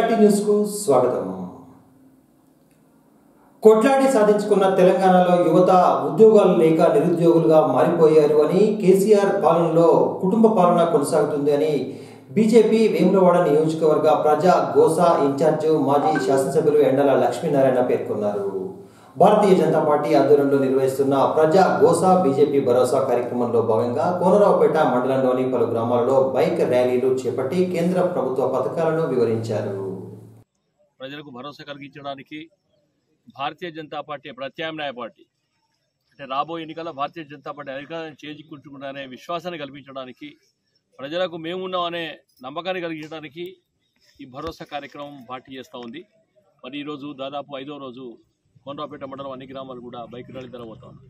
కొట్లాటి news కు స్వాగతం కొట్లాడి సాధించుకున్న తెలంగాణలో యువత ఉద్యోగాలు లేక నిరుద్యోగులుగా మారిపోయారు అని కేసీఆర్ పాలనలో కుటుంబ పాలన కొనసాగుతుంది అని బీజేపీ వేములవాడ నియోజకవర్గ ప్రజా గోసా ఇన్ఛార్జ్ మాజీ శాసనసభ్యులు ఎండల లక్ష్మీనారాయణ పేర్కొన్నారు భారతీయ జనతా పార్టీ ఆధ్వర్యంలో నిర్వహిస్తున్న ప్రజా గోసా బీజేపీ భరోసా కార్యక్రమంలో భాగంగా కోనరావుపేట మండలంలోని పలు గ్రామాలలో బైక్ ర్యాలీలు చేపట్టి కేంద్ర ప్రభుత్వ పథకాలను వివరించారు ప్రజలకు భరోసా కలిగించడానికి భారతీయ జనతా పార్టీ ప్రత్యామ్నాయ పార్టీ అంటే రాబోయే ఎన్నికల్లో భారతీయ జనతా పార్టీ అధికారాన్ని చేజిక్కుంటుకుందనే విశ్వాసాన్ని కల్పించడానికి ప్రజలకు మేమున్నాం అనే నమ్మకాన్ని కలిగించడానికి ఈ భరోసా కార్యక్రమం పార్టీ చేస్తూ ఉంది మరి ఈరోజు దాదాపు ఐదో రోజు కొండపేట మండలం అన్ని గ్రామాలు కూడా బైక్ ర్యాలీ జరగబోతా ఉన్నాయి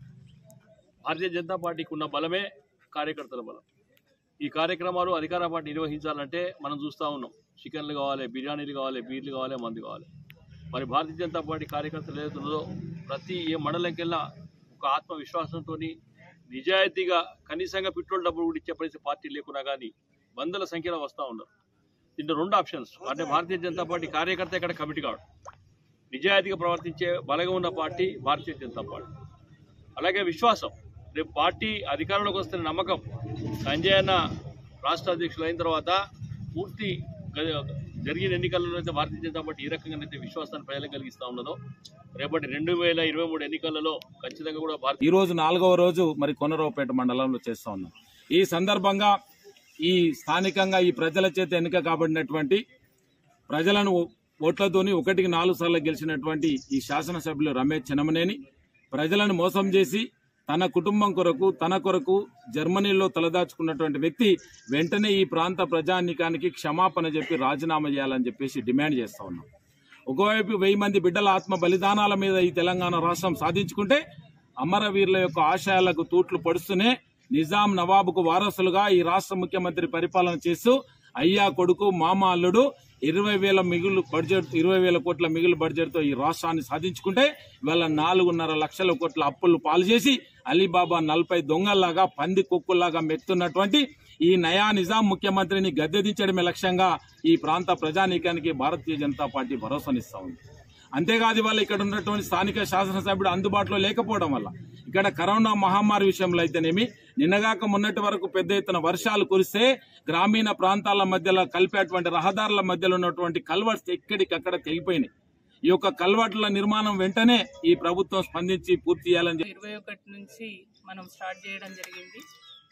భారతీయ జనతా పార్టీకి ఉన్న బలమే కార్యకర్తల బలం ఈ కార్యక్రమాలు అధికార పార్టీ నిర్వహించాలంటే మనం చూస్తూ ఉన్నాం చికెన్లు కావాలి బిర్యానీలు కావాలి బీర్లు కావాలి మందు కావాలి మరి భారతీయ జనతా పార్టీ కార్యకర్తలు ఏదైతుందో ప్రతి ఏ మండలంకెళ్ళా ఒక ఆత్మవిశ్వాసంతో నిజాయితీగా కనీసంగా పెట్రోల్ డబ్బులు కూడా ఇచ్చే పరిస్థితి పార్టీ లేకున్నా కానీ వందల సంఖ్యలో వస్తూ ఉన్నారు దీంట్లో రెండు ఆప్షన్స్ అంటే భారతీయ జనతా పార్టీ కార్యకర్త ఇక్కడ కమిటీ కావడం నిజాయితీగా ప్రవర్తించే బలంగా ఉన్న పార్టీ భారతీయ జనతా పార్టీ అలాగే విశ్వాసం రేపు పార్టీ అధికారంలోకి వస్తున్న నమ్మకం సంజయ్ అన్న రాష్ట్ర అధ్యక్షులు అయిన తర్వాత పూర్తి గ- జరిగిన ఎన్నికల్లో అయితే భారతీయ జనతా పార్టీ ఏ రకంగానైతే విశ్వాసాన్ని ప్రజలకు కలిగిస్తూ ఉన్నదో రేపటి రెండు వేల ఇరవై మూడు ఎన్నికలలో ఖచ్చితంగా కూడా భారతీయ ఈ రోజు నాలుగవ రోజు మరి కొనరావుపేట మండలంలో చేస్తా ఉన్నాం ఈ సందర్భంగా ఈ స్థానికంగా ఈ ప్రజల చేత ఎన్నిక కాబడినటువంటి ప్రజలను ఓట్లతోని ఒకటికి నాలుగు సార్లు గెలిచినటువంటి ఈ శాసనసభ్యులు రమేష్ చెనమనేని ప్రజలను మోసం చేసి తన కుటుంబం కొరకు తన కొరకు జర్మనీలో తలదాచుకున్నటువంటి వ్యక్తి వెంటనే ఈ ప్రాంత ప్రజానీకానికి క్షమాపణ చెప్పి రాజీనామా చేయాలని చెప్పేసి డిమాండ్ చేస్తా ఉన్నాం ఒకవైపు వెయ్యి మంది బిడ్డల ఆత్మ బలిదానాల మీద ఈ తెలంగాణ రాష్ట్రం సాధించుకుంటే అమరవీరుల యొక్క ఆశయాలకు తూట్లు పడుస్తూనే నిజాం నవాబుకు వారసులుగా ఈ రాష్ట్ర ముఖ్యమంత్రి పరిపాలన చేస్తూ అయ్యా కొడుకు మామ అల్లుడు ఇరవై వేల మిగులు బడ్జెట్ ఇరవై వేల కోట్ల మిగులు బడ్జెట్తో ఈ రాష్ట్రాన్ని సాధించుకుంటే ఇవాళ నాలుగున్నర లక్షల కోట్ల అప్పులు పాలు చేసి అలీబాబా నలభై దొంగల్లాగా పంది కుక్కుల్లాగా మెక్కుతున్నటువంటి ఈ నయా నిజాం ముఖ్యమంత్రిని గద్దెదించడమే లక్ష్యంగా ఈ ప్రాంత ప్రజానీకానికి భారతీయ జనతా పార్టీ భరోసానిస్తా ఉంది అంతేకాదు ఇవాళ ఇక్కడ ఉన్నటువంటి స్థానిక శాసనసభ్యుడు అందుబాటులో లేకపోవడం వల్ల ఇక్కడ కరోనా మహమ్మారి విషయంలో అయితేనేమి నిన్నగాక మొన్నటి వరకు పెద్ద ఎత్తున వర్షాలు కురిస్తే గ్రామీణ ప్రాంతాల మధ్యలో కలిపేటువంటి రహదారుల మధ్యలో ఉన్నటువంటి కల్వర్ట్స్ ఎక్కడికక్కడ తెగిపోయినాయి ఈ యొక్క కల్వర్ట్ల నిర్మాణం వెంటనే ఈ ప్రభుత్వం స్పందించి పూర్తి చేయాలని చెప్పి ఇరవై ఒకటి నుంచి మనం స్టార్ట్ చేయడం జరిగింది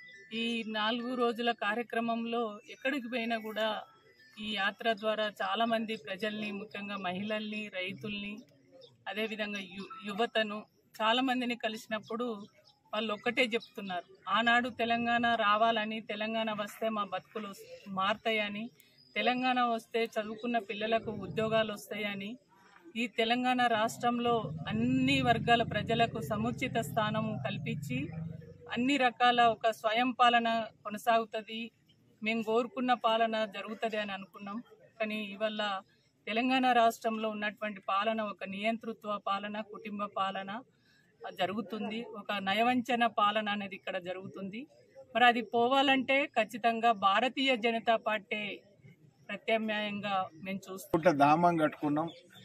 ఈ నాలుగు రోజుల కార్యక్రమంలో ఎక్కడికి పోయినా కూడా ఈ యాత్ర ద్వారా చాలా మంది ప్రజల్ని ముఖ్యంగా మహిళల్ని రైతుల్ని అదేవిధంగా యు యువతను చాలా మందిని కలిసినప్పుడు వాళ్ళు ఒక్కటే చెప్తున్నారు ఆనాడు తెలంగాణ రావాలని తెలంగాణ వస్తే మా బతుకులు మారుతాయని తెలంగాణ వస్తే చదువుకున్న పిల్లలకు ఉద్యోగాలు వస్తాయని ఈ తెలంగాణ రాష్ట్రంలో అన్ని వర్గాల ప్రజలకు సముచిత స్థానం కల్పించి అన్ని రకాల ఒక స్వయం పాలన కొనసాగుతుంది మేము కోరుకున్న పాలన జరుగుతుంది అని అనుకున్నాం కానీ ఇవల్ల తెలంగాణ రాష్ట్రంలో ఉన్నటువంటి పాలన ఒక నియంతృత్వ పాలన కుటుంబ పాలన జరుగుతుంది ఒక నయవంచన పాలన అనేది ఇక్కడ జరుగుతుంది మరి అది పోవాలంటే ఖచ్చితంగా భారతీయ జనతా పార్టీ ప్రత్యామ్నాయంగా మేము చూస్తాం పుట్ట దామం కట్టుకున్నాం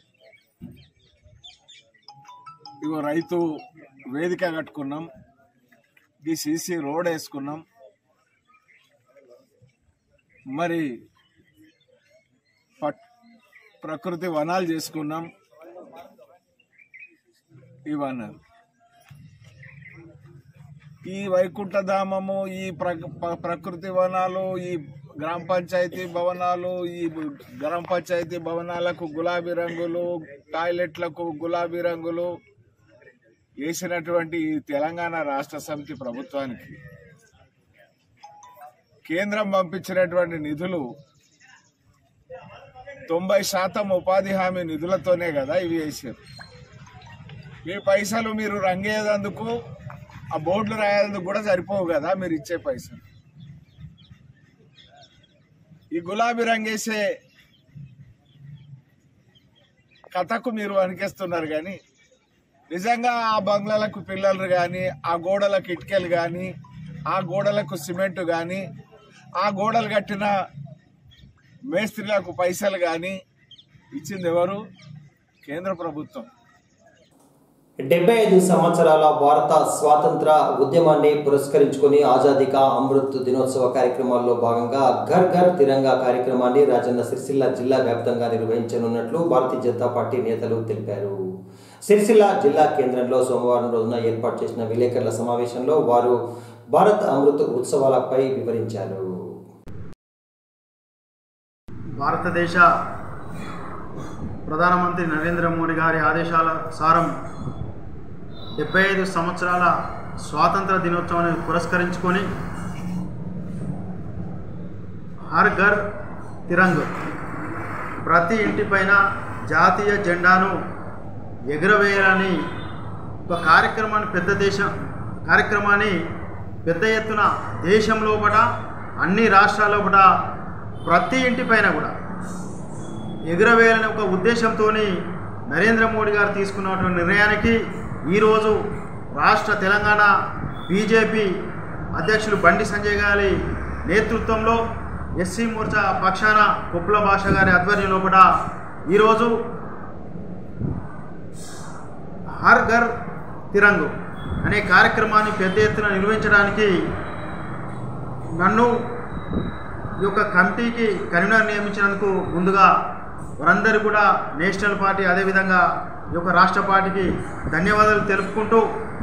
ఇగో రైతు వేదిక కట్టుకున్నాం ఈ సీసీ రోడ్ వేసుకున్నాం మరి పట్ ప్రకృతి వనాలు చేసుకున్నాం ఇవన్నీ ఈ వైకుంఠధామము ఈ ప్ర- ప- ప్రకృతి వనాలు ఈ గ్రామ పంచాయతీ భవనాలు ఈ గ్రామ పంచాయతీ భవనాలకు గులాబీ రంగులు టాయిలెట్లకు గులాబీ రంగులు వేసినటువంటి ఈ తెలంగాణ రాష్ట్ర సమితి ప్రభుత్వానికి కేంద్రం పంపించినటువంటి నిధులు తొంభై శాతం ఉపాధి హామీ నిధులతోనే కదా ఇవి వేసారు మీ పైసలు మీరు రంగేదందుకు ఆ బోర్డులు రాయేందుకు కూడా సరిపోవు కదా మీరు ఇచ్చే పైసలు ఈ గులాబీ రంగేసే కథకు మీరు వణికేస్తున్నారు కానీ నిజంగా ఆ బంగ్లాలకు పిల్లలు కానీ ఆ గోడలకు ఇటుకలు కానీ ఆ గోడలకు సిమెంట్ కానీ ఆ గోడలు కట్టిన మేస్త్రీలకు పైసలు కానీ ఇచ్చింది ఎవరు కేంద్ర ప్రభుత్వం డెబ్బై ఐదు సంవత్సరాల భారత స్వాతంత్ర ఉద్యమాన్ని పురస్కరించుకుని ఆజాదీ కా అమృత్ దినోత్సవ కార్యక్రమాల్లో భాగంగా ఘర్ ఘర్ తిరంగా కార్యక్రమాన్ని రాజన్న సిరిసిల్ల జిల్లా వ్యాప్తంగా నిర్వహించనున్నట్లు భారతీయ జనతా పార్టీ నేతలు తెలిపారు సిరిసిల్ల జిల్లా కేంద్రంలో సోమవారం రోజున ఏర్పాటు చేసిన విలేకరుల సమావేశంలో వారు భారత్ అమృత్ ఉత్సవాలపై వివరించారు భారతదేశ ప్రధానమంత్రి నరేంద్ర మోడీ గారి ఆదేశాల సారం డెబ్బై ఐదు సంవత్సరాల స్వాతంత్ర దినోత్సవాన్ని పురస్కరించుకొని హర్ ఘర్ తిరంగ్ ప్రతి ఇంటిపైన జాతీయ జెండాను ఎగురవేయాలని ఒక కార్యక్రమాన్ని పెద్ద దేశం కార్యక్రమాన్ని పెద్ద ఎత్తున దేశం లోపల అన్ని రాష్ట్రాల లోపల ప్రతి ఇంటిపైన కూడా ఎగురవేయాలనే ఒక ఉద్దేశంతో నరేంద్ర మోడీ గారు తీసుకున్నటువంటి నిర్ణయానికి ఈరోజు రాష్ట్ర తెలంగాణ బీజేపీ అధ్యక్షులు బండి సంజయ్ గారి నేతృత్వంలో ఎస్సీ మోర్చా పక్షాన కుప్ల భాష గారి ఆధ్వర్యం లోపల ఈరోజు హర్ ఘర్ తిరంగు అనే కార్యక్రమాన్ని పెద్ద ఎత్తున నిర్వహించడానికి నన్ను ఈ యొక్క కమిటీకి కన్వీనర్ నియమించినందుకు ముందుగా వారందరూ కూడా నేషనల్ పార్టీ అదేవిధంగా ఈ యొక్క రాష్ట్ర పార్టీకి ధన్యవాదాలు తెలుపుకుంటూ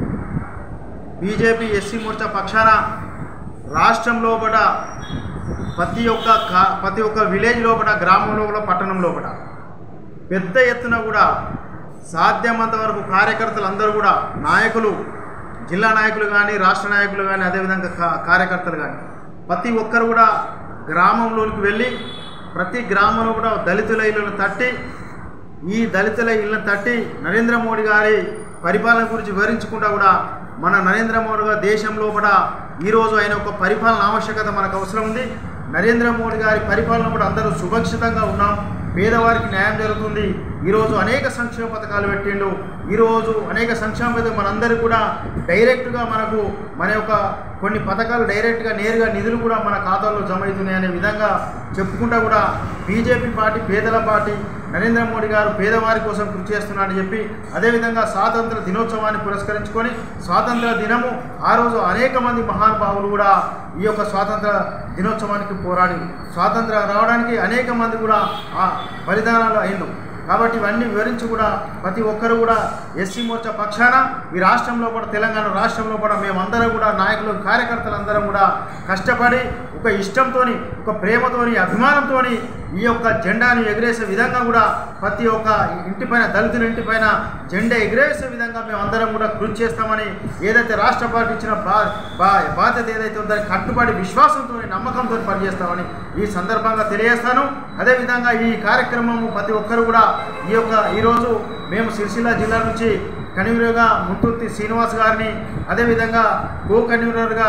బీజేపీ ఎస్సీ మోర్చా పక్షాన రాష్ట్రం లోపల ప్రతి ఒక్క కా ప్రతి ఒక్క విలేజ్ లోపల గ్రామం లోపల పట్టణం లోపల పెద్ద ఎత్తున కూడా సాధ్యమంత వరకు కార్యకర్తలు అందరూ కూడా నాయకులు జిల్లా నాయకులు కానీ రాష్ట్ర నాయకులు కానీ అదేవిధంగా కా- కార్యకర్తలు కానీ ప్రతి ఒక్కరు కూడా గ్రామంలోనికి వెళ్ళి ప్రతి గ్రామంలో కూడా దళితుల ఇళ్ళను తట్టి ఈ దళితుల ఇళ్ళను తట్టి నరేంద్ర మోడీ గారి పరిపాలన గురించి వివరించకుండా కూడా మన నరేంద్ర మోడీ గారి దేశం లోపల ఈరోజు ఆయన ఒక పరిపాలన ఆవశ్యకత మనకు అవసరం ఉంది నరేంద్ర మోడీ గారి పరిపాలన కూడా అందరూ సురక్షితంగా ఉన్నాం పేదవారికి న్యాయం జరుగుతుంది ఈరోజు అనేక సంక్షేమ పథకాలు పెట్టిండు ఈరోజు అనేక సంక్షేమ పథకాలు మనందరికీ కూడా డైరెక్ట్గా మనకు మన యొక్క కొన్ని పథకాలు డైరెక్ట్గా నేరుగా నిధులు కూడా మన ఖాతాల్లో జమ అవుతున్నాయి అనే విధంగా చెప్పుకుంటా కూడా బీజేపీ పార్టీ పేదల పార్టీ నరేంద్ర మోడీ గారు పేదవారి కోసం కృషి చేస్తున్నాడని చెప్పి అదేవిధంగా స్వాతంత్ర దినోత్సవాన్ని పురస్కరించుకొని స్వాతంత్ర దినము ఆ రోజు అనేక మంది మహానుభావులు కూడా ఈ యొక్క స్వాతంత్ర దినోత్సవానికి పోరాడి స్వాతంత్రం రావడానికి అనేక మంది కూడా ఆ బలిదానాలు అయిండు కాబట్టి ఇవన్నీ వివరించి కూడా ప్రతి ఒక్కరు కూడా ఎస్సీ మోర్చా పక్షాన ఈ రాష్ట్రంలో కూడా తెలంగాణ రాష్ట్రంలో కూడా మేమందరం కూడా నాయకులు కార్యకర్తలందరం కూడా కష్టపడి ఒక ఇష్టంతోని ఒక ప్రేమతోని అభిమానంతోని ఈ యొక్క జెండాను ఎగిరేసే విధంగా కూడా ప్రతి ఒక్క ఇంటిపైన దళితుల ఇంటిపైన జెండా ఎగిరేసే విధంగా మేమందరం కూడా కృషి చేస్తామని ఏదైతే రాష్ట్ర పార్టీ ఇచ్చిన బా బా- బాధ్యత ఏదైతే ఉందో దానికి కట్టుబడి విశ్వాసంతో నమ్మకంతో పనిచేస్తామని ఈ సందర్భంగా తెలియజేస్తాను అదేవిధంగా ఈ కార్యక్రమము ప్రతి ఒక్కరు కూడా ఈ యొక్క ఈరోజు మేము సిరిసిల్ల జిల్లా నుంచి కన్వీనర్గా ముంతుర్తి శ్రీనివాస్ గారిని అదేవిధంగా కో కన్వీనర్గా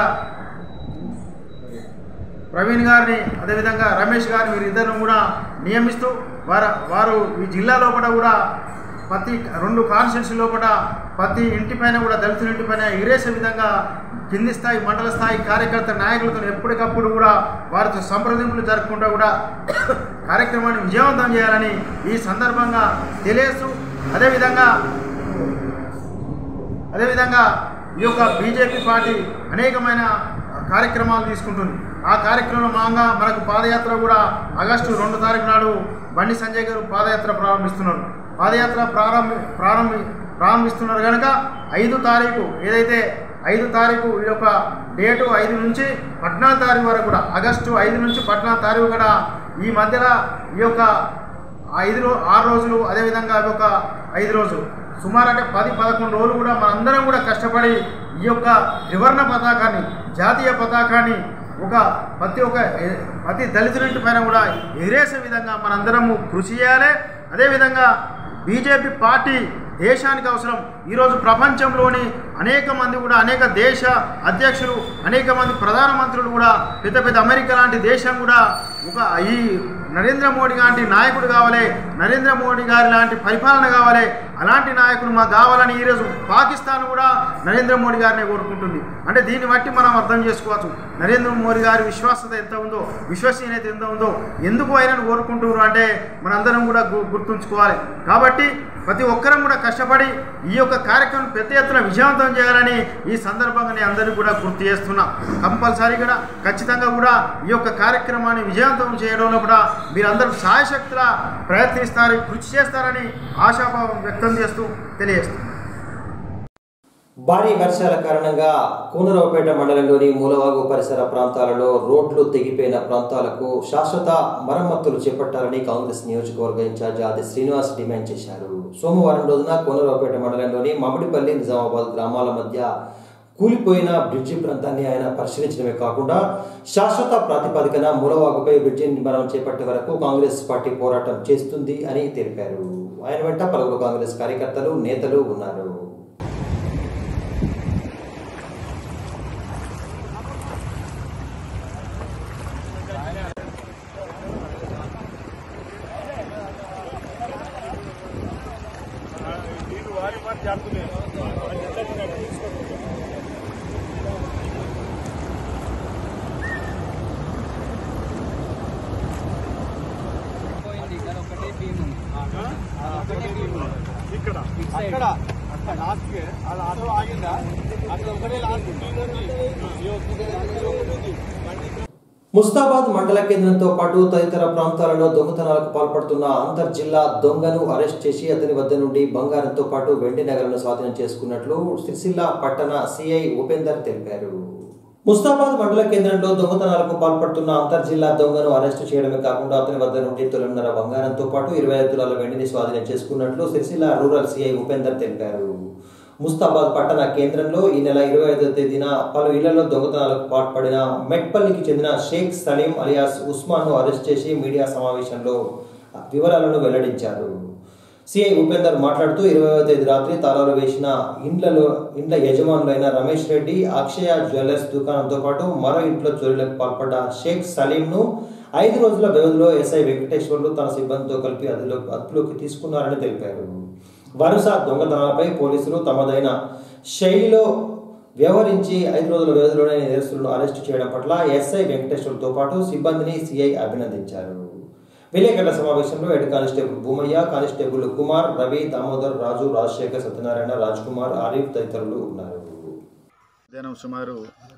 ప్రవీణ్ గారిని అదేవిధంగా రమేష్ గారిని వీరిద్దరిని కూడా నియమిస్తూ వారు వారు ఈ జిల్లా లోపల కూడా ప్రతి రెండు కాన్స్టిట్యూన్సీ లోపల ప్రతి ఇంటిపైన కూడా దళితుల ఇంటిపైన ఎగిరేసే విధంగా కింది స్థాయి మండల స్థాయి కార్యకర్త నాయకులతో ఎప్పటికప్పుడు కూడా వారితో సంప్రదింపులు జరుపుకుంటూ కూడా కార్యక్రమాన్ని విజయవంతం చేయాలని ఈ సందర్భంగా తెలియజేస్తూ అదేవిధంగా అదేవిధంగా ఈ యొక్క బీజేపీ పార్టీ అనేకమైన కార్యక్రమాలు తీసుకుంటుంది ఆ కార్యక్రమం భాగంగా మనకు పాదయాత్ర కూడా ఆగస్టు రెండు తారీఖు నాడు బండి సంజయ్ గారు పాదయాత్ర ప్రారంభిస్తున్నారు పాదయాత్ర ప్రారంభి ప్రారంభి ప్రారంభిస్తున్నారు కనుక ఐదు తారీఖు ఏదైతే ఐదు తారీఖు ఈ యొక్క డేటు ఐదు నుంచి పద్నాలుగు తారీఖు వరకు కూడా ఆగస్టు ఐదు నుంచి పద్నాలుగు తారీఖు కూడా ఈ మధ్యలో ఈ యొక్క ఐదు రో ఆరు రోజులు అదేవిధంగా ఈ యొక్క ఐదు రోజులు సుమారు అంటే పది పదకొండు రోజులు కూడా మనందరం కూడా కష్టపడి ఈ యొక్క త్రివర్ణ పతాకాన్ని జాతీయ పతాకాన్ని ఒక ప్రతి ఒక్క ఎ- ప్రతి దళితుడింటి పైన కూడా ఎగిరేసే విధంగా మనందరము కృషి చేయాలి అదేవిధంగా బీజేపీ పార్టీ దేశానికి అవసరం ఈరోజు ప్రపంచంలోని అనేక మంది కూడా అనేక దేశ అధ్యక్షులు అనేక మంది ప్రధానమంత్రులు కూడా పెద్ద పెద్ద అమెరికా లాంటి దేశం కూడా ఒక ఈ నరేంద్ర మోడీ లాంటి నాయకుడు కావాలి నరేంద్ర మోడీ గారి లాంటి పరిపాలన కావాలి అలాంటి నాయకులు మాకు కావాలని ఈరోజు పాకిస్తాన్ కూడా నరేంద్ర మోడీ గారిని కోరుకుంటుంది అంటే దీన్ని బట్టి మనం అర్థం చేసుకోవచ్చు నరేంద్ర మోడీ గారి విశ్వాసత ఎంత ఉందో విశ్వసనీయత ఎంత ఉందో ఎందుకు ఆయనను కోరుకుంటున్నారు అంటే మనందరం కూడా గు- గుర్తుంచుకోవాలి కాబట్టి ప్రతి ఒక్కరం కూడా కష్టపడి ఈ యొక్క కార్యక్రమం పెద్ద ఎత్తున విజయవంతం చేయాలని ఈ సందర్భంగా నేను అందరికీ కూడా గుర్తు చేస్తున్నా కంపల్సరీ కూడా ఖచ్చితంగా కూడా ఈ యొక్క కార్యక్రమాన్ని విజయవంతం చేయడంలో కూడా మీరందరూ సాయశక్తుల ప్రయత్నిస్తారు కృషి చేస్తారని ఆశాభావం వ్యక్తం చేస్తూ తెలియజేస్తున్నాను భారీ వర్షాల కారణంగా కూనరావుపేట మండలంలోని మూలవాగు పరిసర ప్రాంతాలలో రోడ్లు తెగిపోయిన ప్రాంతాలకు శాశ్వత మరమ్మతులు చేపట్టాలని కాంగ్రెస్ నియోజకవర్గ ఇన్ఛార్జ్ ఆది శ్రీనివాస్ డిమాండ్ చేశారు సోమవారం రోజున కూనరావుపేట మండలంలోని మమిడిపల్లి నిజామాబాద్ గ్రామాల మధ్య కూలిపోయిన బ్రిడ్జి ప్రాంతాన్ని ఆయన పరిశీలించడమే కాకుండా శాశ్వత ప్రాతిపదికన మూలవాగుపై బ్రిడ్జి నిర్మాణం చేపట్టే వరకు కాంగ్రెస్ పార్టీ పోరాటం చేస్తుంది అని తెలిపారు ఆయన వెంట పలువురు కాంగ్రెస్ కార్యకర్తలు నేతలు ఉన్నారు ముస్తాబాద్ మండల కేంద్రంతో పాటు తదితర ప్రాంతాలలో దొంగతనాలకు పాల్పడుతున్న అంతర్ జిల్లా దొంగను అరెస్ట్ చేసి అతని వద్ద నుండి బంగారంతో పాటు వెండి నగలను స్వాధీనం చేసుకున్నట్లు సిరిసిల్ల పట్టణ సిఐ ఉపేందర్ తెలిపారు ముస్తాబాద్ మండల కేంద్రంలో దొంగతనాలకు పాల్పడుతున్న అంతర్ జిల్లా దొంగను అరెస్టు చేయడమే కాకుండా అతని వద్ద నుండి తొలన్నర బంగారంతో పాటు ఇరవై ఐదు తులాల వెండిని స్వాధీనం చేసుకున్నట్లు సిరిసిల్ల రూరల్ సిఐ ఉపేందర్ తెలిపారు ముస్తాబాద్ పట్టణ కేంద్రంలో ఈ నెల ఇరవై ఐదో తేదీన పలు ఇళ్లలో దొంగతనాలకు పాల్పడిన మెట్పల్లికి చెందిన షేక్ సలీం అలియాస్ ఉస్మాన్ ను అరెస్ట్ చేసి మీడియా సమావేశంలో వివరాలను వెల్లడించారు సిఐ ఉపేందర్ మాట్లాడుతూ ఇరవైవ తేదీ రాత్రి తాళాలు వేసిన ఇండ్లలో ఇండ్ల యజమానులైన రమేష్ రెడ్డి అక్షయ జ్యువెలర్స్ దుకాణంతో పాటు మరో ఇంట్లో చోరీలకు పాల్పడ్డ షేక్ సలీంను ఐదు రోజుల వ్యవధిలో ఎస్ఐ వెంకటేశ్వర్లు తన సిబ్బందితో కలిపి అదులో అదుపులోకి తీసుకున్నారని తెలిపారు వరుస దొంగతనాలపై పోలీసులు తమదైన శైలిలో వ్యవహరించి ఐదు రోజుల వ్యవధిలోనే నేరస్తులను అరెస్టు చేయడం పట్ల ఎస్ఐ వెంకటేశ్వర్తో పాటు సిబ్బందిని సిఐ అభినందించారు విలేకరుల సమావేశంలో head constable Bhumaiah constable Kumar Ravi Damodar Raju Rajasekhar Satyanarayana Raj Kumar Arif తదితరులు ఉన్నారు మధ్యాహ్నం సుమారు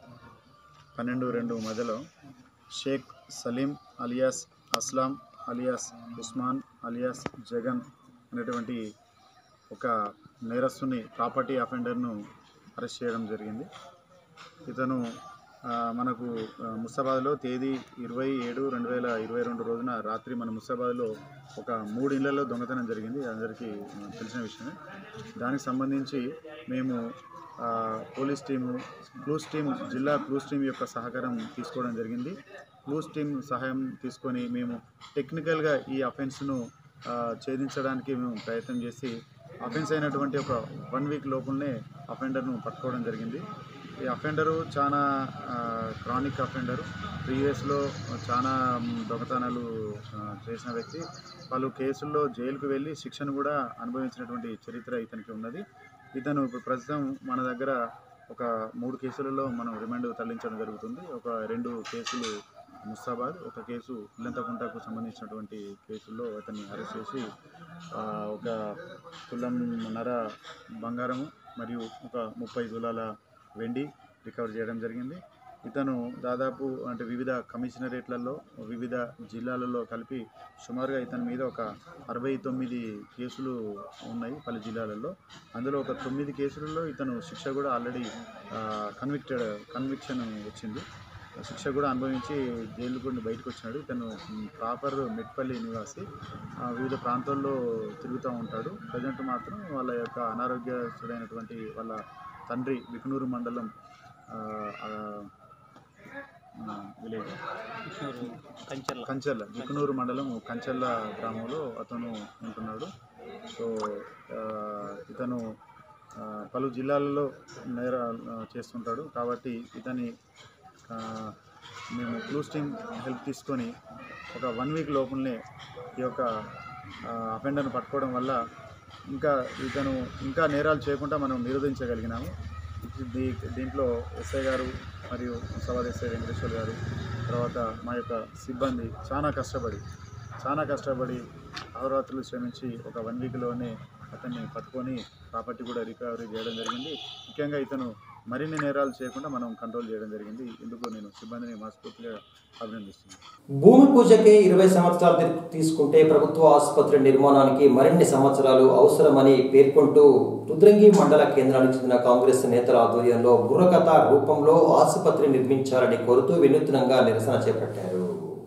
పన్నెండు రెండు మధ్యలో Shaik Saleem alias Aslam alias Usman alias Jagan అనేటువంటి ఒక నేరస్తుని ప్రాపర్టీ అఫెండర్ను అరెస్ట్ చేయడం జరిగింది ఇతను ఆ, మనకు ఆ, ముస్తాబాద్లో తేదీ ఇరవై ఏడు రెండు వేల ఇరవై రెండు రోజున రాత్రి మన ముస్తాబాద్లో ఒక మూడు ఇళ్లలో దొంగతనం జరిగింది అందరికీ ఆ, తెలిసిన విషయమే దానికి సంబంధించి మేము ఆ, పోలీస్ టీము క్లూస్ టీం జిల్లా క్లూస్ టీం యొక్క సహకారం తీసుకోవడం జరిగింది క్లూస్ టీం సహాయం తీసుకొని మేము టెక్నికల్గా ఈ అఫెన్స్ను ఆ, ఛేదించడానికి మేము ప్రయత్నం చేసి అఫెన్స్ అయినటువంటి ఒక వన్ వీక్ లోపులనే అఫెండర్ను పట్టుకోవడం జరిగింది ఈ అఫెండరు చాలా క్రానిక్ అఫెండరు ప్రీవియస్లో చాలా మ్, దొంగతనాలు ఆ, చేసిన వ్యక్తి పలు కేసుల్లో జైలుకు వెళ్ళి శిక్షను కూడా అనుభవించినటువంటి చరిత్ర ఇతనికి ఉన్నది ఇతను ఇప్పుడు ప్రస్తుతం మన దగ్గర ఒక మూడు కేసులలో మనం రిమాండ్ తరలించడం జరుగుతుంది ఒక రెండు కేసులు ముస్తాబాద్ ఒక కేసు ఇల్లంతకుంటకు సంబంధించినటువంటి కేసుల్లో అతన్ని అరెస్ట్ చేసి ఆ, ఒక తులంన్నర బంగారము మరియు ఒక ముప్పై తులాల వెండి రికవర్ చేయడం జరిగింది ఇతను దాదాపు అంటే వివిధ కమిషనరేట్లలో వివిధ జిల్లాలలో కలిపి సుమారుగా ఇతని మీద ఒక అరవై తొమ్మిది కేసులు ఉన్నాయి పలు జిల్లాలలో అందులో ఒక తొమ్మిది కేసులలో ఇతను శిక్ష కూడా ఆల్రెడీ కన్విక్టెడ్ కన్విక్షన్ వచ్చింది శిక్ష కూడా అనుభవించి జైలు కూడా బయటకు వచ్చినాడు ఇతను ప్రాపర్ మెట్పల్లి నివాసి ఆ, వివిధ ప్రాంతాల్లో తిరుగుతూ ఉంటాడు ప్రజెంట్ మాత్రం వాళ్ళ యొక్క అనారోగ్యస్తుడైనటువంటి వాళ్ళ తండ్రి బికనూరు మండలం ఆ, ఆ, ఆ, విలేజ్ కంచెల్ల బికనూరు మండలం కంచెల్ల గ్రామంలో అతను ఉంటున్నాడు సో ఆ, ఇతను ఆ, పలు జిల్లాలలో నేర ఆ, చేస్తుంటాడు కాబట్టి ఇతని ఆ, మేము క్లూస్ టీమ్ హెల్ప్ తీసుకొని ఒక వన్ వీక్ లోపలనే ఈ యొక్క అఫెండర్ను పట్టుకోవడం వల్ల ఇంకా ఇతను ఇంకా నేరాలు చేయకుండా మనం నిరోధించగలిగినాము దీ దీంట్లో ఎస్ఐ గారు మరియు సవాల్ ఎస్ఐ వెంకటేశ్వర్ గారు తర్వాత మా యొక్క సిబ్బంది చాలా కష్టపడి చాలా కష్టపడి అహోరాత్రులు శ్రమించి ఒక వన్ వీక్లోనే అతన్ని పట్టుకొని ప్రాపర్టీ కూడా రికవరీ చేయడం జరిగింది ముఖ్యంగా ఇతను మరిన్ని నేరాలు చేయకుండా మనం కంట్రోల్ చేయడం జరిగింది ఇందుకు నేను సిబ్బందిని మనస్ఫూర్తిగా అభినందిస్తున్నాను భూమి పూజకే ఇరవై సంవత్సరాలు తీ- తీసుకుంటే ప్రభుత్వ ఆసుపత్రి నిర్మాణానికి మరిన్ని సంవత్సరాలు అవసరమని పేర్కొంటూ రుద్రంగి మండల కేంద్రానికి చెందిన కాంగ్రెస్ నేతల ఆధ్వర్యంలో బుర్రకథ రూపంలో ఆసుపత్రి నిర్మించాలని కోరుతూ వినూత్నంగా నిరసన చేపట్టారు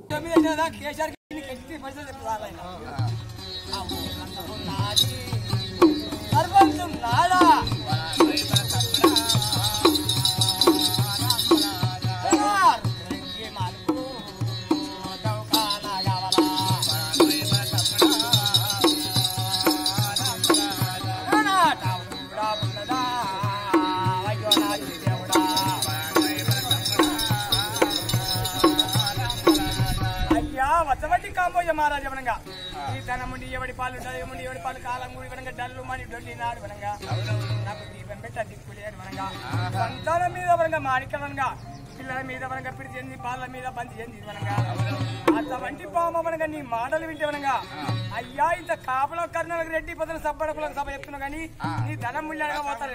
అయ్యా వచ్చబట్టి కాంబోజ మహారాజవనంగా ఈ ధనముండి ఎవడి పాలు దయముండి ఎవడి పాలు కాలం కూడి వనంగా డల్లు మని డొల్లి నాడు వనంగా నాకు దీపం పెట్ట దిక్కులేడు వనంగా సంతానం మీద వనంగా మాణిక్యం వనంగా పిల్లల మీద వనంగా పిడి చెంది పాల మీద బంతి చెంది వనంగా అటువంటి పామ వనంగా నీ మాటలు వింటే వనంగా అయ్యా ఇంత కాపల కర్ణాలకు రెడ్డి పొద్దున సబ్బడకులకు సభ చెప్తున్నా కానీ నీ ధనం ముళ్ళగా పోతారు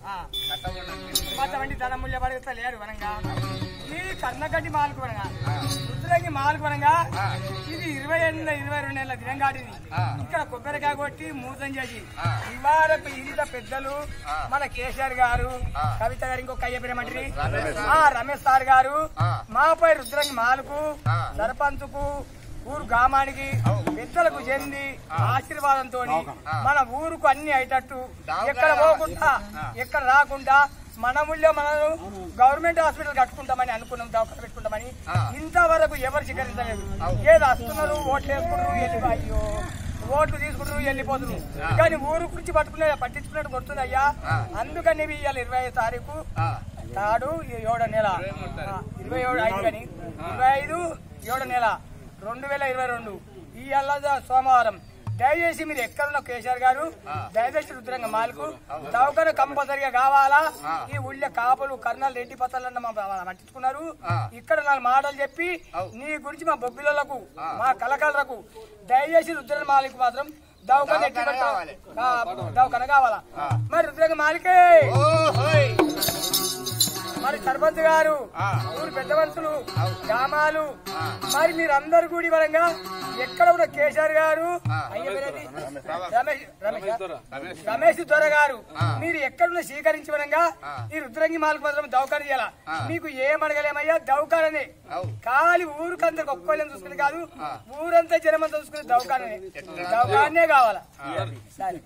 అటువంటి ధనం ముళ్ళ పడితే లేడు వనంగా ఈ కర్ణగడ్డి మాలకు వనంగా రుద్రంగి మాలకు వనంగా ఇది ఇరవై ఏళ్ళ ఇరవై రెండు ఏళ్ళ దినంగాడిది ఇక్కడ కొబ్బరికాయ కొట్టి మూతం చేసి ఇవాళ ఇరిత పెద్దలు మన కేసీఆర్ గారు కవిత గారు ఇంకొక అయ్య పేరేమంటారు ఆ రమేష్ సార్ గారు మాపై రుద్రంగి మాలకు సర్పంచుకు ఊరు గ్రామానికి పెద్దలకు చెంది ఆశీర్వాదంతో మన ఊరుకు అన్ని అయ్యేటట్టు ఎక్కడ పోకుండా ఎక్కడ రాకుండా మన ఊళ్ళో మనం గవర్నమెంట్ హాస్పిటల్ కట్టుకుంటామని అనుకున్నాం దవాఖాన పెట్టుకుంటామని ఇంతవరకు ఎవరు స్వీకరించలేదు ఏదో వస్తున్నారు ఓట్లు వేసుకుంటారు వెళ్ళి అయ్యో ఓట్లు తీసుకుంటారు వెళ్ళిపోతున్నారు కానీ ఊరు గురించి పట్టుకునే పట్టించుకున్నట్టు కొడుతుంది అయ్యా అందుకని ఇవాళ ఇరవై ఐదు తారీఖు తాడు ఏడో నెల ఆ, ఇరవై ఏడు ఐదు కానీ ఇరవై ఐదు ఏడో నెల రెండు వేల ఇరవై రెండు ఈ అల్ల సోమవారం దయచేసి మీరు ఎక్కడున్న కేసీఆర్ గారు దయచేసి రుద్రంగ మాలకు దవాఖాన కంపల్సరిగా కావాలా ఈ ఊళ్ళో కాపులు కర్ణాలు రెడ్డి పత్రాలన్న మా పట్టించుకున్నారు ఇక్కడ నాలుగు మాటలు చెప్పి నీ గురించి మా బొబ్బిలకు మా కలకలకు దయచేసి రుద్రంగ మాలకు మాత్రం దవాఖాన ఎట్టి పట్టాలి దవాఖాన కావాలా మరి రుద్రంగ మాలికే మరి సర్పంచ్ గారు ఊరు పెద్ద మనుషులు గ్రామాలు మరి మీరందరూ కూడి పరంగా ఎక్కడ కూడా కేసీఆర్ గారు అయ్య పేరేంటి? రమేష్ రమేష్ రమేష్ దొర గారు మీరు ఎక్కడున్న స్వీకరించి పరంగా ఈ రుద్రంగి మాలకు మాత్రం దౌకారం చేయాల మీకు ఏం అడగలేమయ్యా దౌకారనే కాలి ఊరికందరికి ఒక్కోళ్ళని చూసుకుని కాదు ఊరంతా జనమంతా చూసుకుని దౌకారనే దౌకారనే కావాలా సరే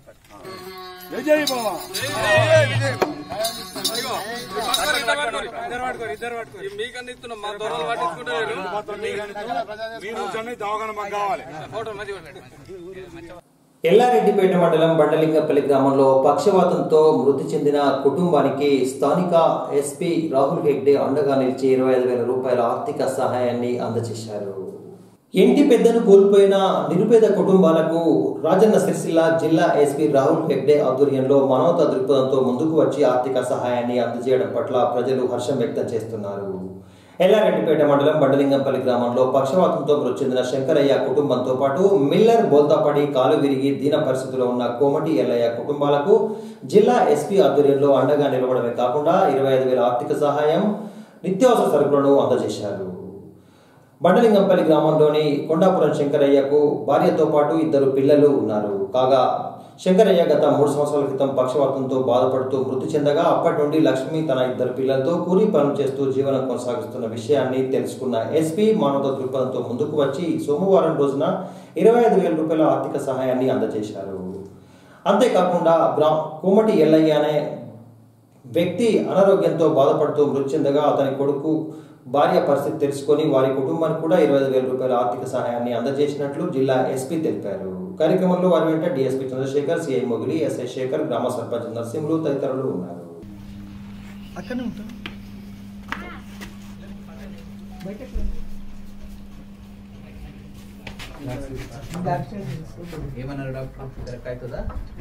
మీకు అందిస్తున్నాం మా దొరలు పట్టించుకుంటారు ఎల్లారెడ్డిపేట మండలం బండలింగపల్లి గ్రామంలో పక్షవాతంతో మృతి చెందిన కుటుంబానికి స్థానిక ఎస్పీ రాహుల్ హెగ్డే అండగా నిలిచి ఇరవై ఐదు వేల రూపాయల ఆర్థిక సహాయాన్ని అందజేశారు ఇంటి పెద్దను కోల్పోయిన నిరుపేద కుటుంబాలకు రాజన్న సిరిసిల్ల జిల్లా ఎస్పీ రాహుల్ హెగ్డే ఆధ్వర్యంలో మానవతా దృక్పథంతో ముందుకు వచ్చి ఆర్థిక సహాయాన్ని అందజేయడం పట్ల ప్రజలు హర్షం వ్యక్తం చేస్తున్నారు ఎల్లారెడ్డిపేట మండలం బండలింగంపల్లి గ్రామంలో పక్షవాతంతో మృతి చెందిన శంకరయ్య కుటుంబంతో పాటు మిల్లర్ బోల్తాపడి కాలు విరిగి దీన పరిస్థితిలో ఉన్న కోమటి ఎల్లయ్య కుటుంబాలకు జిల్లా ఎస్పీ ఆధ్వర్యంలో అండగా నిలవడమే కాకుండా ఇరవై ఐదు వేల ఆర్థిక సహాయం నిత్యావసర సరుకులను అందజేశారు బండలింగంపల్లి గ్రామంలోని కొండాపురం శంకరయ్యకు భార్యతో పాటు ఇద్దరు పిల్లలు ఉన్నారు కాగా శంకరయ్య గత మూడు సంవత్సరాల క్రితం పక్షవాతంతో బాధపడుతూ మృతి చెందగా అప్పటి నుండి లక్ష్మి తన ఇద్దరు పిల్లలతో కూలీ పనులు చేస్తూ జీవనం కొనసాగిస్తున్న విషయాన్ని తెలుసుకున్న ఎస్పీ మానవ దృక్పథంతో ముందుకు వచ్చి సోమవారం రోజున ఇరవై ఐదు వేల రూపాయల ఆర్థిక సహాయాన్ని అందజేశారు అంతేకాకుండా గ్రా కోమటి ఎల్లయ్య అనే వ్యక్తి అనారోగ్యంతో బాధపడుతూ మృతి చెందగా అతని కొడుకు భార్య పరిస్థితి తెలుసుకొని వారి కుటుంబానికి కూడా ఇరవై ఐదు వేల రూపాయల ఆర్థిక సహాయాన్ని అందజేసినట్లు జిల్లా ఎస్పీ తెలిపారు కార్యక్రమంలో వారి వెంట DSP Chandrasekhar CI Mogili SI Sekhar గ్రామ సర్పంచ్ నరసింహులు తదితరులు ఉన్నారు అక్కడనే ఉంటాం ఏమన్నారు డాక్టర్ కరెక్ట్ అవుతుందా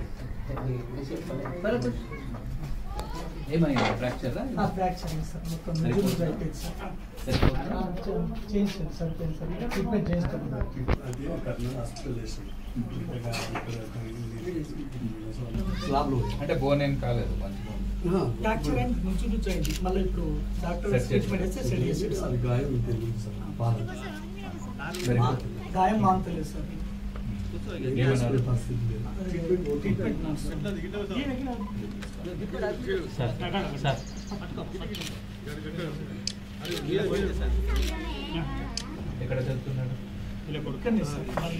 ఏమైంది ఫ్రాక్చర్ ఫ్రాక్చర్ సార్ మొత్తం మిడిల్ అయిపోయింది సార్ చేంజ్ సరిపోయింది సార్ ట్రీట్మెంట్ చేయించుకోండి అంటే బోన్ ఏం కాలేదు మంచిగా ఫ్రాక్చర్ అయింది నుంచి నుంచి అయింది మళ్ళీ ఇప్పుడు డాక్టర్ Set చేసి- ట్రీట్మెంట్ చేస్తే సెట్ చేసాడు సార్ Very good. గాయం మాంతలేదు సార్ ఏమన్నారు ట్రీట్మెంట్ ఎక్కడ చదువుతున్నాడు ఇక్కడనే సార్ మళ్ళీ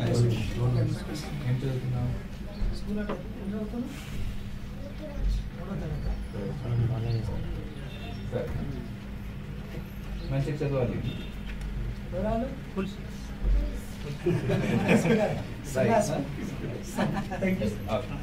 ఏం చదువుతున్నావు స్కూల్ అంటే ఎన్ని చదువుతాను? మూడో తరగతా? సరే మంచిగా చదవాలి వివరాలు? Bye. Thank you Okay.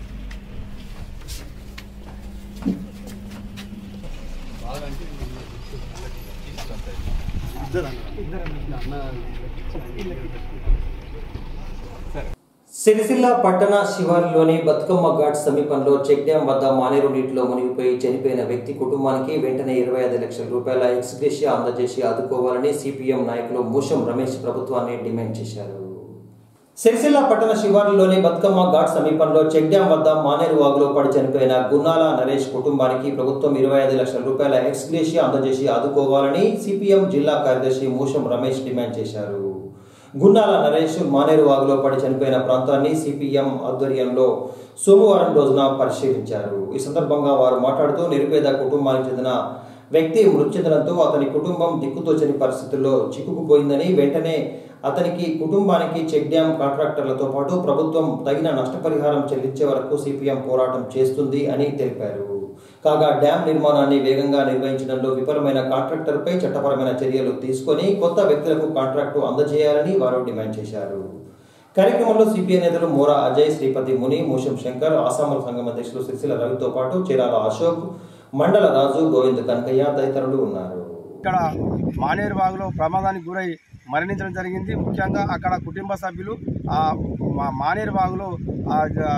Sircilla పట్టణ శివారులోని బతుకమ్మ ఘాట్ సమీపంలో చెక్ డ్యాం వద్ద మానేరు నీటిలో మునిగిపోయి చనిపోయిన వ్యక్తి కుటుంబానికి వెంటనే ఇరవై ఐదు లక్షల రూపాయల ఎక్స్గ్రేషియా అందజేసి ఆదుకోవాలని సిపిఎం నాయకులు మూషం రమేష్ ప్రభుత్వాన్ని డిమాండ్ చేశారు సిరిసిల్ల పట్టణ శివారులోని బతుకమ్మ ఘాట్ సమీపంలో చెక్ డ్యాం వద్ద మానేరు వాగులో పడి చనిపోయిన గున్నాల నరేష్ కుటుంబానికి ప్రభుత్వం ఇరవై ఐదు లక్షల రూపాయల ఎక్స్గ్రేషియా అందజేసి ఆదుకోవాలని సిపిఎం జిల్లా కార్యదర్శి మూషం రమేష్ డిమాండ్ చేశారు గున్నాల నరేష్ మానేరు వాగులో పడి చనిపోయిన ప్రాంతాన్ని సిపిఎం ఆధ్వర్యంలో సోమవారం రోజున పరిశీలించారు ఈ సందర్భంగా వారు మాట్లాడుతూ నిరుపేద కుటుంబానికి చెందిన వ్యక్తి మృతి చెందడంతో అతని కుటుంబం దిక్కుతోచని పరిస్థితుల్లో చిక్కుకుపోయిందని వెంటనే అతనికి కుటుంబానికి చెక్ డ్యాం కాంట్రాక్టర్లతో పాటు ప్రభుత్వం తగిన నష్టపరిహారం చెల్లించే వరకు సిపిఎం పోరాటం చేస్తుంది అని తెలిపారు కాగా డ్యాం నిర్మాణాన్ని వేగంగా నిర్వహించడంలో విఫలమైన కాంట్రాక్టర్పై చట్టపరమైన చర్యలు తీసుకొని కొత్త వ్యక్తులకు కాంట్రాక్టు అందజేయాలని వారు డిమాండ్ చేశారు కార్యక్రమంలో సిపిఐ నేతలు మోరా అజయ్ శ్రీపతి ముని మూషం శంకర్ ఆసాముల సంఘం అధ్యక్షులు సిరిసిల రవితో పాటు చీరాల అశోక్ మండల రాజు గోవింద్ కనకయ్య తదితరులు ఉన్నారు ఇక్కడ మానేరు వాగులో ప్రమాదానికి గురై మరణించడం జరిగింది ముఖ్యంగా అక్కడ కుటుంబ సభ్యులు ఆ మా- మానేరు వాగులో ఆ జ-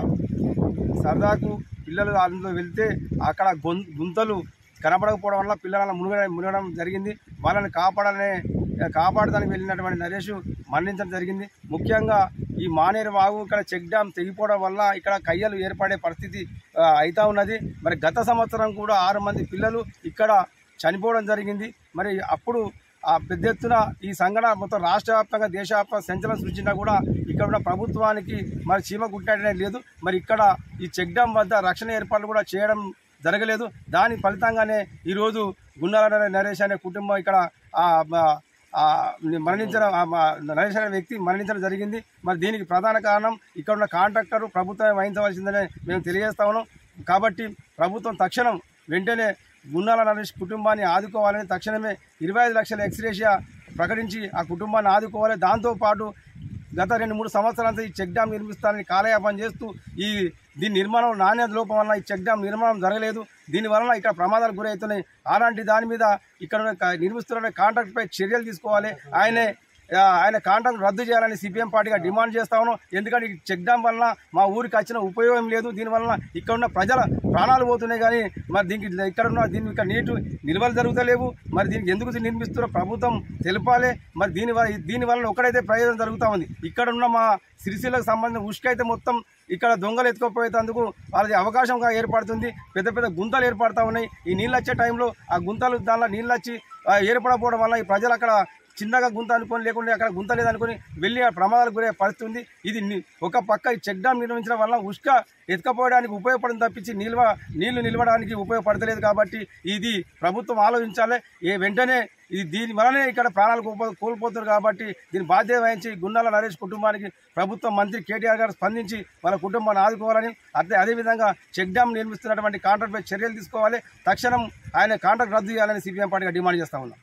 సరదాకు పిల్లలు అందులో వెళ్తే అక్కడ గొం గుంతలు కనపడకపోవడం వల్ల పిల్లలను మునగడం మునగడం జరిగింది వాళ్ళని కాపాడాలనే కాపాడడానికి వెళ్ళినటువంటి నరేష్ మరణించడం జరిగింది ముఖ్యంగా ఈ మానేరు వాగు ఇక్కడ చెక్ డ్యామ్ తెగిపోవడం వల్ల ఇక్కడ కయ్యలు ఏర్పడే పరిస్థితి ఆ, అయితా ఉన్నది మరి గత సంవత్సరం కూడా ఆరు మంది పిల్లలు ఇక్కడ చనిపోవడం జరిగింది మరి అప్పుడు ఆ పెద్ద ఎత్తున ఈ సంఘటన మొత్తం రాష్ట్ర వ్యాప్తంగా దేశవ్యాప్తంగా సంచలనం సృష్టించినా కూడా ఇక్కడ ఉన్న ప్రభుత్వానికి మరి చీమ కుట్టడం లేదు మరి ఇక్కడ ఈ చెక్ డ్యామ్ వద్ద రక్షణ ఏర్పాట్లు కూడా చేయడం జరగలేదు దాని ఫలితంగానే ఈరోజు గున్నాల నరేష్ అనే కుటుంబం ఇక్కడ ఆ, మ- ఆ, మరణించిన ఆ, మ- నరేష్ అనే వ్యక్తి మరణించడం జరిగింది మరి దీనికి ప్రధాన కారణం ఇక్కడ ఉన్న కాంట్రాక్టర్ ప్రభుత్వం వహించవలసిందని మేము తెలియజేస్తా ఉన్నాం కాబట్టి ప్రభుత్వం తక్షణం వెంటనే గున్నాల నరేష్ కుటుంబాన్ని ఆదుకోవాలని తక్షణమే ఇరవై ఐదు లక్షల ఎక్స్రేషియా ప్రకటించి ఆ కుటుంబాన్ని ఆదుకోవాలి దాంతోపాటు గత రెండు మూడు సంవత్సరాలతో ఈ చెక్ డ్యామ్ నిర్మిస్తారని కాలయాపన చేస్తూ ఈ దీని నిర్మాణం నాణ్యత లోపం వలన ఈ చెక్ డ్యామ్ నిర్మాణం జరగలేదు దీని వలన ఇక్కడ ప్రమాదాలు గురవుతున్నాయి అలాంటి దాని మీద ఇక్కడ ఉన్న క- నిర్మిస్తున్న కాంట్రాక్ట్పై చర్యలు తీసుకోవాలి ఆయనే ఆ, ఆయన కాంట్రాక్ట్ రద్దు చేయాలని సిపిఎం పార్టీగా డిమాండ్ చేస్తా ఉన్నాం ఎందుకంటే ఈ చెక్ డ్యామ్ వలన మా ఊరికి వచ్చిన ఉపయోగం లేదు దీని వలన ఇక్కడ ఉన్న ప్రజల ప్రాణాలు పోతున్నాయి కానీ మరి దీనికి ఇక్కడ ఉన్న దీని ఇక్కడ నీటి నిల్వలు జరుగుతలేవు మరి దీనికి ఎందుకు దీన్ని నిర్మిస్తున్నారో ప్రభుత్వం తెలపాలి మరి దీని వల్ల దీని వలన ఒకటైతే ప్రయోజనం జరుగుతూ ఉంది ఇక్కడ ఉన్న మా సిరిసిల్లకు సంబంధించిన ఉష్క అయితే మొత్తం ఇక్కడ దొంగలు ఎత్తుకోపోయేందుకు వాళ్ళకి అవకాశంగా ఏర్పడుతుంది పెద్ద పెద్ద గుంతలు ఏర్పడతా ఉన్నాయి ఈ నీళ్ళు వచ్చే టైంలో ఆ గుంతలు దానిలో నీళ్ళు వచ్చి ఆ, ఏర్పడకపోవడం వల్ల ఈ ప్రజలు అక్కడ చిన్నగా గుంత అనుకొని లేకుంటే అక్కడ గుంత లేదనుకొని వెళ్ళి ఆ ప్రమాదాలకు గురే పరిస్థితి ఉంది ఇది ని- ఒక పక్క ఈ చెక్ డ్యామ్ నిర్మించడం వల్ల ఉష్క ఎత్తుకపోవడానికి ఉపయోగపడడం తప్పించి నిల్వ నీళ్లు నిలవడానికి ఉపయోగపడతలేదు కాబట్టి ఇది ప్రభుత్వం ఆలోచించాలి ఏ వెంటనే ఇది దీని వలనే ఇక్కడ ప్రాణాలు కోల్పో- కోల్పోతున్నారు కాబట్టి దీని బాధ్యత వహించి గున్నాల నరేష్ కుటుంబానికి ప్రభుత్వం మంత్రి కేటీఆర్ గారు స్పందించి వాళ్ళ కుటుంబాన్ని ఆదుకోవాలని అదే అదేవిధంగా చెక్ డ్యామ్ నిర్మిస్తున్నటువంటి కాంట్రాక్ట్పై చర్యలు తీసుకోవాలి తక్షణం ఆయన కాంట్రాక్ట్ రద్దు చేయాలని సిపిఎం పార్టీగా డిమాండ్ చేస్తా ఉన్నాం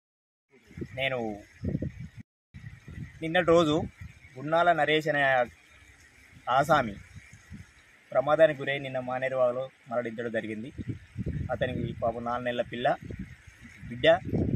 నేను నిన్నటి రోజు గున్నాల నరేష్ అనే ఆసామి ప్రమాదానికి గురై నిన్న మానేరువాగలో మరణించడం జరిగింది అతనికి పాపం నాలుగు నెలల పిల్ల బిడ్డ రెండే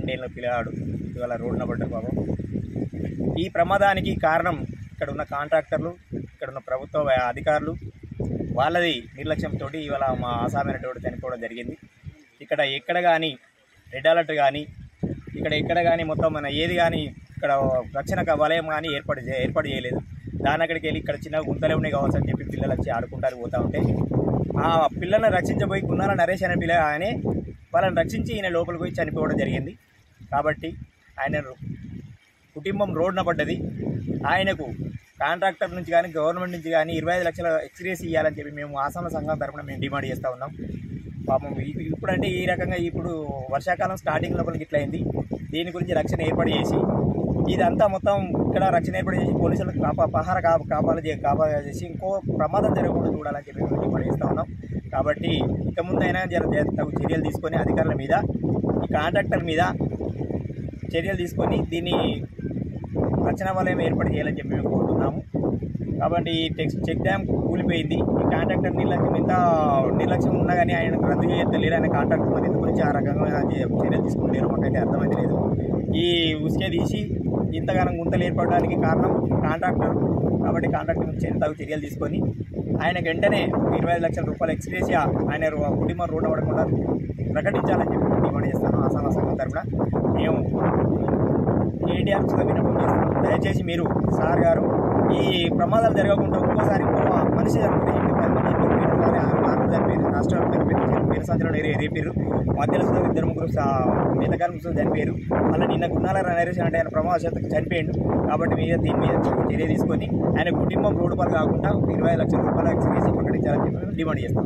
రెండేళ్ళ పిల్లగాడు ఇవాళ రోడ్డున పడ్డారు బాబు ఈ ప్రమాదానికి కారణం ఇక్కడ ఉన్న కాంట్రాక్టర్లు ఇక్కడ ఉన్న ప్రభుత్వ అధికారులు వాళ్ళది నిర్లక్ష్యంతో ఇవాళ మా ఆసామైనటువంటి చనిపోవడం జరిగింది ఇక్కడ ఎక్కడ కానీ రెడ్ అలర్ట్ కానీ ఇక్కడ ఎక్కడ కానీ మొత్తం మన ఏది కానీ ఇక్కడ రక్షణ వలయం కానీ ఏర్పాటు చే ఏర్పాటు చేయలేదు దాని అక్కడికి వెళ్ళి ఇక్కడ చిన్న గుంతలే ఉన్నాయి కావచ్చు అని చెప్పి పిల్లలు వచ్చి ఆడుకుంటారు పోతూ ఉంటే ఆ పిల్లల్ని రక్షించబోయి గున్నాల నరేష్ అనే పిల్ల ఆయనే వాళ్ళని రక్షించి ఈయన లోపలికి పోయి చనిపోవడం జరిగింది కాబట్టి ఆయన కుటుంబం రోడ్డున పడ్డది ఆయనకు కాంట్రాక్టర్ నుంచి కానీ గవర్నమెంట్ నుంచి కానీ ఇరవై ఐదు లక్షల ఎక్స్రేస్ ఇవ్వాలని చెప్పి మేము ఆసామ సంఘం తరపున మేము డిమాండ్ చేస్తూ ఉన్నాం పాపం ఇప్పు- ఇప్పుడంటే ఈ రకంగా ఇప్పుడు వర్షాకాలం స్టార్టింగ్ లోపలికి ఇట్లా అయింది దీని గురించి రక్షణ ఏర్పాటు చేసి ఇదంతా మొత్తం ఇక్కడ రక్షణ ఏర్పాటు చేసి పోలీసులకు కాపా పహార కాప కాపాలు చే కాపా చేసి ఇంకో ప్రమాదం జరగకుండా చూడాలని చెప్పి మేము డిమాండ్ చేస్తూ ఉన్నాం కాబట్టి ఇక ముందైనా జర జర తగు చర్యలు తీసుకొని అధికారుల మీద ఈ కాంట్రాక్టర్ మీద చర్యలు తీసుకొని దీన్ని రక్షణ వలయం ఏర్పాటు చేయాలని చెప్పి మేము కోరుతున్నాము కాబట్టి ఈ టెక్స్ చెక్ డ్యామ్ కూలిపోయింది ఈ కాంట్రాక్టర్ నిర్లక్ష్యం ఎంత నిర్లక్ష్యం ఉన్నా కానీ ఆయన రద్దు చేయలేరు ఆయన కాంట్రాక్టర్ మరి ఇందు గురించి ఆ రకంగా చే- చర్యలు తీసుకుంటారు మాకైతే అర్థమైతే లేదు ఈ ఉసుకే తీసి ఇంతగానం గుంతలు ఏర్పడడానికి కారణం కాంట్రాక్టర్ కాబట్టి కాంట్రాక్టర్ నుంచి తగు చర్యలు తీసుకొని ఆయనకు వెంటనే ఇరవై ఐదు లక్షల రూపాయలు ఎక్స్గ్రేసియా ఆయన రో- కుటుంబం రోడ్డు అవ్వకుండా ప్రకటించాలని చెప్పి డిమాండ్ చేస్తాను ఆసామ సంఘం తరపున మేము కేటీఆర్ కూడా విన్నపం చేస్తున్నాం దయచేసి మీరు సార్ గారు ఈ ప్రమాదాలు జరగకుండా ఒక్కోసారి ఇంకో మనిషి చనిపోతే ఇంటి పది మంది ఇంటికి పోయిన వారు ఆరు ఆరు చనిపోయారు రాష్ట్ర వ్యాప్తంగా పేరు పేరు సంచలనం రే రేపారు మధ్యలో సుధా ఇద్దరు ముగ్గురు మిగతాకాలం ముసలు చనిపోయారు మళ్ళీ నిన్న గున్నాల నరేష్ అంటే ఆయన ప్రమాదశాత్తు చనిపోయాడు కాబట్టి మీద దీని మీద చర్య తీసుకొని ఆయన కుటుంబం రోడ్డు పాలు కాకుండా ఒక ఇరవై ఐదు లక్షల రూపాయలు ఎక్స్గ్రేసి ప్రకటించాలని చెప్పి మేము డిమాండ్ చేస్తాం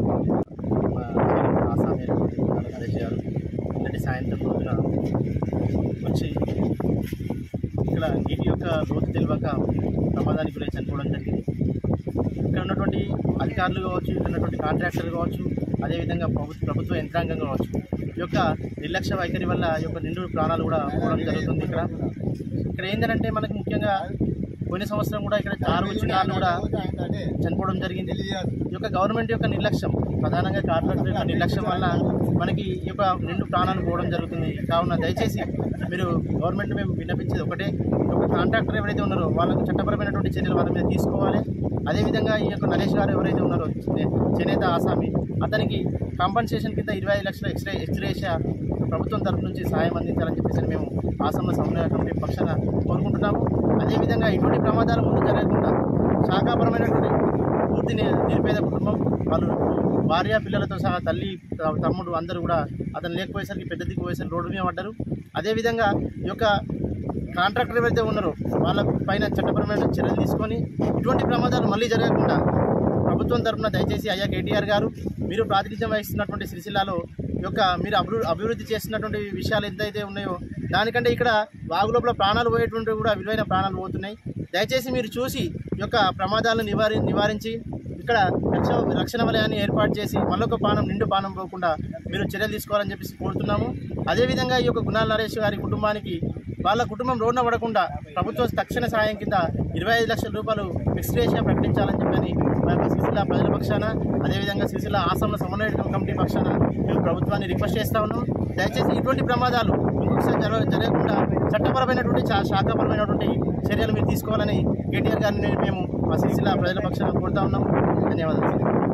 ఆసామి నరేష్ గారు నిన్నటి సాయంత్రం రోజున వచ్చి ఇక్కడ నీటి యొక్క లోతు తెలియక ప్రమాదానికి గురై చనిపోవడం జరిగింది ఇక్కడ ఉన్నటువంటి అధికారులు కావచ్చు ఇక్కడ ఉన్నటువంటి కాంట్రాక్టర్లు కావచ్చు అదేవిధంగా ప్రభుత్వ ప్రభుత్వ యంత్రాంగం కావచ్చు ఈ యొక్క నిర్లక్ష్య వైఖరి వల్ల ఈ యొక్క నిండు ప్రాణాలు కూడా పోవడం జరుగుతుంది ఇక్కడ ఇక్కడ ఏంటంటే మనకి ముఖ్యంగా పోయిన సంవత్సరం కూడా ఇక్కడ ఆరు చిన్నారులు కూడా చనిపోవడం జరిగింది ఈ యొక్క గవర్నమెంట్ యొక్క నిర్లక్ష్యం ప్రధానంగా కాంట్రాక్టర్ యొక్క నిర్లక్ష్యం వల్ల మనకి ఈ యొక్క నిండు ప్రాణాలు పోవడం జరుగుతుంది కావున దయచేసి మీరు గవర్నమెంట్ మేము విన్నపించేది ఒకటే ఈ యొక్క కాంట్రాక్టర్ ఎవరైతే ఉన్నారో వాళ్ళకు చట్టపరమైనటువంటి చర్యలు వాళ్ళ మీద తీసుకోవాలి అదేవిధంగా ఈ యొక్క నరేష్ గారు ఎవరైతే ఉన్నారో చే- చేనేత ఆసామి అతనికి కాంపన్సేషన్ కింద ఇరవై ఐదు లక్షల ఎక్స్రే ఎక్స్రేషియా ప్రభుత్వం తరపు నుంచి సహాయం అందించాలని చెప్పేసి మేము ఆసాంలో సమన్వయ కమిటీ పక్షాన కోరుకుంటున్నాము అదేవిధంగా ఇటువంటి ప్రమాదాలు ముందు జరగకుండా శాఖాపరమైనటువంటి పూర్తి ని- నిరుపేద కుటుంబం వాళ్ళు భార్య పిల్లలతో సహా తల్లి త- తమ్ముడు అందరూ కూడా అతను లేకపోయేసరికి పెద్ద దిక్కు పోయేసరికి రోడ్డు మీద పడ్డారు అదేవిధంగా ఈ యొక్క కాంట్రాక్టర్ ఎవరైతే ఉన్నారో వాళ్ళ పైన చట్టపరమైన చర్యలు తీసుకొని ఇటువంటి ప్రమాదాలు మళ్ళీ జరగకుండా ప్రభుత్వం తరఫున దయచేసి అయ్యా కేటీఆర్ గారు మీరు ప్రాతినిధ్యం వహిస్తున్నటువంటి సిరిసిల్లాలో ఈ యొక్క మీరు అభివృ అభివృద్ధి చేస్తున్నటువంటి విషయాలు ఎంతైతే ఉన్నాయో దానికంటే ఇక్కడ వాగు లోపల ప్రాణాలు పోయేటువంటి కూడా విలువైన ప్రాణాలు పోతున్నాయి దయచేసి మీరు చూసి ఈ యొక్క ప్రమాదాలను నివారి నివారించి ఇక్కడ రక్షణ రక్షణ వలయాన్ని ఏర్పాటు చేసి మళ్ళొక పానం నిండు పానం పోకుండా మీరు చర్యలు తీసుకోవాలని చెప్పేసి కోరుతున్నాము అదేవిధంగా ఈ యొక్క గుణాల నరేష్ గారి కుటుంబానికి వాళ్ళ కుటుంబం రోడ్న పడకుండా ప్రభుత్వం తక్షణ సహాయం కింద ఇరవై ఐదు లక్షల రూపాయలు ఎక్స్గ్రేషియా ప్రకటించాలని చెప్పని మా యొక్క సిరిసిల్ల ప్రజల పక్షాన అదేవిధంగా సిరిసిల్ల ఆసాంల సమన్వయ కమిటీ పక్షాన మేము ప్రభుత్వాన్ని రిక్వెస్ట్ చేస్తా ఉన్నాం దయచేసి ఇటువంటి ప్రమాదాలు ఇంకొకసారి జరగ జరగకుండా చట్టపరమైనటువంటి శా- శాఖపరమైనటువంటి చర్యలు మీరు తీసుకోవాలని కేటీఆర్ గారిని మేము మా సిరిసిల్ల ప్రజల పక్షాన కోరుతా ఉన్నాం ధన్యవాదాలు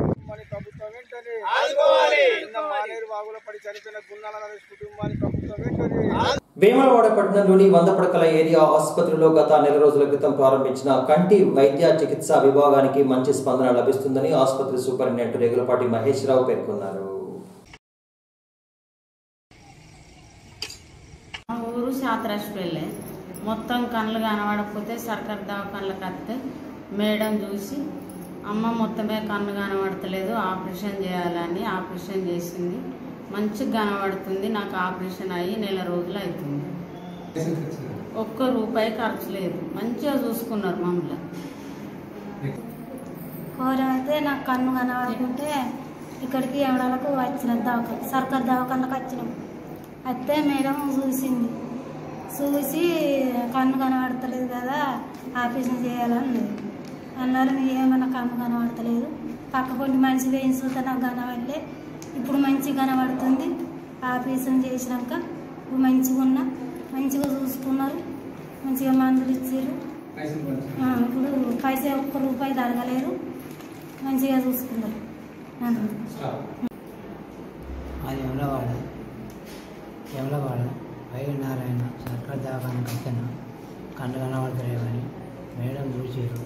మానేరు వాగులో పడి చనిపోయిన గున్నాల నరేష్ కుటుంబాన్ని ప్రభుత్వం వెంటనే వేములవాడ పట్టణంలోని వంద పడకల ఏరియా ఆసుపత్రిలో గత నెల రోజుల క్రితం ప్రారంభించిన కంటి వైద్య చికిత్సా విభాగానికి మంచి స్పందన లభిస్తుందని ఆసుపత్రి సూపరింటెండెంట్ రేగులపాటి మహేష్ రావు పేర్కొన్నారు మా ఊరు శాతరాజపల్లె మొత్తం కళ్ళు కనబడకపోతే సర్కార్ దవాఖానలకు వస్తే మేడం చూసి అమ్మ మొత్తమే కన్ను కనబడతలేదు ఆపరేషన్ చేయాలని ఆపరేషన్ చేసింది మంచిగా కనబడుతుంది నాకు ఆపరేషన్ అయ్యి నెల రోజులు అవుతుంది ఒక్క రూపాయి ఖర్చు లేదు మంచిగా చూసుకున్నారు మమ్మల్ని కోరైతే నాకు కన్ను కనబడుకుంటే ఇక్కడికి ఎవడాలకు వచ్చిన దవాఖాన సర్కార్ దవాఖానలకు వచ్చినాం అయితే మేడం చూసింది చూసి కన్ను కనబడతలేదు కదా ఆపరేషన్ చేయాలన్నది అన్నారు "నీ ఏమన్నా కన్ను కనబడతలేదు పక్క కొన్ని మనిషి వేయించుకుంటే నాకు కనబడలే ఇప్పుడు మంచిగా కనబడుతుంది ఆపరేషన్ చేసినాక ఇప్పుడు మంచిగా ఉన్నా మంచిగా చూసుకున్నారు మంచిగా మందులు ఇచ్చారు ఆ, ఇప్పుడు పైసా ఒక్క రూపాయి అడగలేరు మంచిగా చూసుకున్నారు నన్ను. అది యమలవాడ యమలవాడ వైవి నారాయణ సర్కార్ దవాఖానకు వచ్చిన కళ్ళు కనబడతలేవని మేడం చూసారు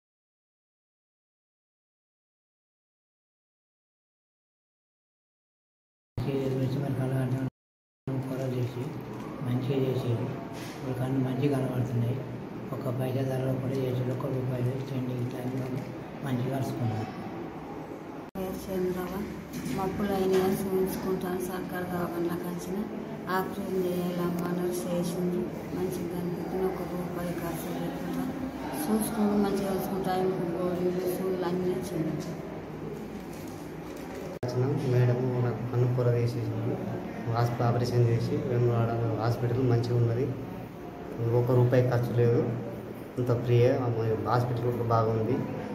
వచ్చి మరి కళ్ళు కట్టడం కూర చేసి మంచిగా చేసారు ఇప్పుడు కళ్ళు మంచిగా కనబడుతున్నాయి ఒక పైసా ధరలో కూడా చేసి ఒక రూపాయలు చెండి టైంలో మంచిగా కలుసుకున్నారు పేరు చంద్రవ మప్పులు అయినా చూపించుకుంటాను సర్కార్ దవాఖానలకు వచ్చిన ఆపరేషన్ చేయాలమ్మా నర్స్ చేసింది మంచిగా కనిపించిన ఒక రూపాయి ఖర్చు లేకుండా చూసుకుని మంచిగా చూసుకుంటాను గోళీలు సూళ్ళు అన్నీ ఇచ్చింది వచ్చినాం మేడం నాకు కన్ను పొర తీసేసింది హాస్పిటల్ ఆపరేషన్ చేసి వేములవాడ హాస్పిటల్ మంచిగా ఉన్నది ఒక రూపాయి ఖర్చు లేదు అంత ఫ్రీయే హాస్పిటల్ కూడా బాగుంది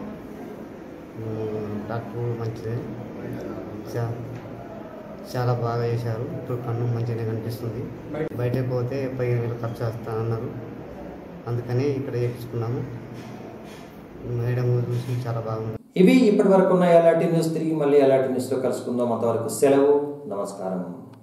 ఉమ్, డాక్టర్ కూడా మంచిదే చా- చాలా బాగా చేశారు ఇప్పుడు కన్ను మంచిగానే కనిపిస్తుంది బయటకు పోతే పదిహేను వేలు ఖర్చు వస్తా అన్నారు అందుకని ఇక్కడ చేయించుకున్నాము మేడం చూసి చాలా బాగుంది ఇవి ఇప్పటి వరకు ఉన్న ఎలాంటి న్యూస్ తిరిగి మళ్ళీ ఎలాంటి న్యూస్లో కలుసుకుందాం అంతవరకు సెలవు నమస్కారం